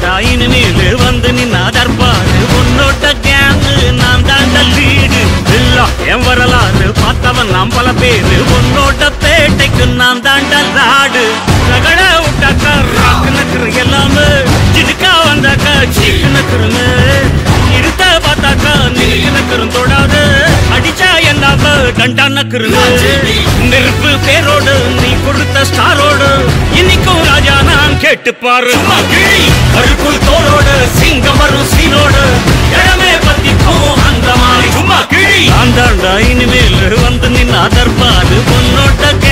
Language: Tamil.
தாண்டா இனிமேல் வந்து நின்னா தற்பாடு உன்னோட்ட கேங்கு நான் தாண்டா லீடு எல்லாம் என் வரலாறு பார்த்தவன் நாம் பல பேரு உன்னோட்ட பேட்டைக்கு நான் தாண்டா லாடு ரகட விட்டாக்கா ராக்கு நக்கரு எல்லாமே சிடுக்கா வந்தாக்கா சீக்கு நக்கருங்க இருத்த பார்த்தாக்கா நிறுக்கு நக்கரும் தொடாது அடிச்சா என்னாவ டண்டா நக்கருங்க நெருப்பு பேரோடு நீ கொடுத்த ஸ்டாரோடு இன்னைக்கும் ராஜா நான் கேட்டு பாரு கருக்குள் தோளோடு சிங்கம் வரும் சீனோடு இடமே பத்திக்கும் அந்த மாதிரி சும்மா கிழி அந்த இனிமேல் வந்து நின்னா தற்பாடு பொன்னோட்ட